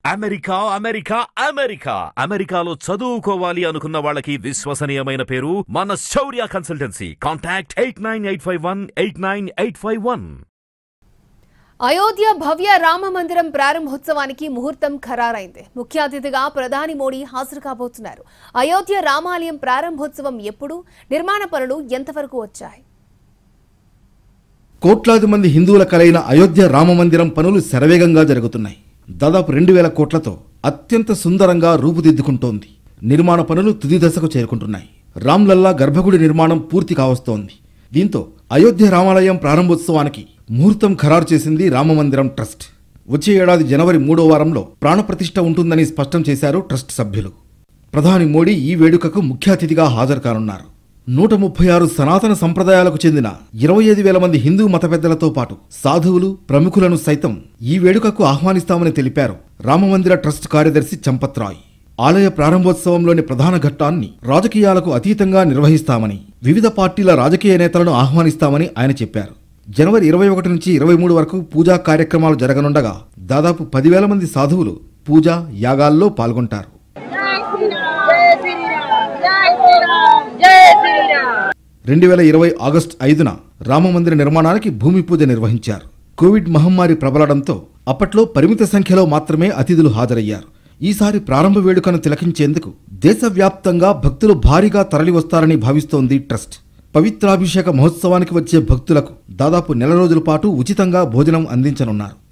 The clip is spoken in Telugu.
అమెరికా అమెరికా అమెరికా అమెరికాలో చదువుకోవాలి అనుకున్న వాళ్ళకి విశ్వసనీయమైన పేరు మన Shaurya consultancy contact eight nine eight five one eight nine eight five one Ayodhya భవ్య రామ మందిరం ప్రారంభోత్సవానికి ముహూర్తం ఖరారైంది ముఖ్య అతిథిగా ప్రధాని మోడీ హాజరు కాబోతున్నారు అయోధ్య రామాలయం ప్రారంభోత్సవం ఎప్పుడు నిర్మాణ పనులు ఎంతవరకు వచ్చాయి కోట్లాది మంది హిందువుల కలైన అయోధ్య రామమందిరం పనులు శరవేగంగా జరుగుతున్నాయి దాదాపు రెండు వేల కోట్లతో అత్యంత సుందరంగా రూపుదిద్దుకుంటోంది నిర్మాణ పనులు తుది దశకు చేరుకుంటున్నాయి రామ్లల్లా గర్భగుడి నిర్మాణం పూర్తి కావస్తోంది దీంతో అయోధ్య రామాలయం ప్రారంభోత్సవానికి ముహూర్తం ఖరారు చేసింది రామమందిరం ట్రస్ట్ వచ్చే ఏడాది జనవరి మూడో వారంలో ప్రాణప్రతిష్ఠ ఉంటుందని స్పష్టం చేశారు ట్రస్ట్ సభ్యులు ప్రధాని మోడీ ఈ వేడుకకు ముఖ్య అతిథిగా హాజరు కానున్నారు నూట ముప్పై ఆరు సనాతన సంప్రదాయాలకు చెందిన ఇరవై ఐదు వేల మంది హిందూ మత పెద్దలతో పాటు సాధువులు ప్రముఖులను సైతం ఈ వేడుకకు ఆహ్వానిస్తామని తెలిపారు రామమందిర ట్రస్ట్ కార్యదర్శి చంపత్ రాయ్ ఆలయ ప్రారంభోత్సవంలోని ప్రధాన ఘట్టాన్ని రాజకీయాలకు అతీతంగా నిర్వహిస్తామని వివిధ పార్టీల రాజకీయ నేతలను ఆహ్వానిస్తామని ఆయన చెప్పారు జనవరి ఇరవై ఒకటి నుంచి ఇరవై మూడు వరకు పూజా కార్యక్రమాలు జరగనుండగా దాదాపు పదివేల మంది సాధువులు పూజ యాగాల్లో పాల్గొంటారు జై శ్రీరామ్ జై శ్రీరామ్ జై శ్రీరామ్ రెండు వేల ఇరవై ఆగస్టు ఐదున రామమందిర నిర్మాణానికి భూమి పూజ నిర్వహించారు కోవిడ్ మహమ్మారి ప్రబలడంతో అప్పట్లో పరిమిత సంఖ్యలో మాత్రమే అతిథులు హాజరయ్యారు ఈసారి ప్రారంభ వేడుకను తిలకించేందుకు దేశవ్యాప్తంగా భక్తులు భారీగా తరలివస్తారని భావిస్తోంది ట్రస్ట్ పవిత్రాభిషేక మహోత్సవానికి వచ్చే భక్తులకు దాదాపు నెల రోజుల పాటు ఉచితంగా భోజనం అందించనున్నారు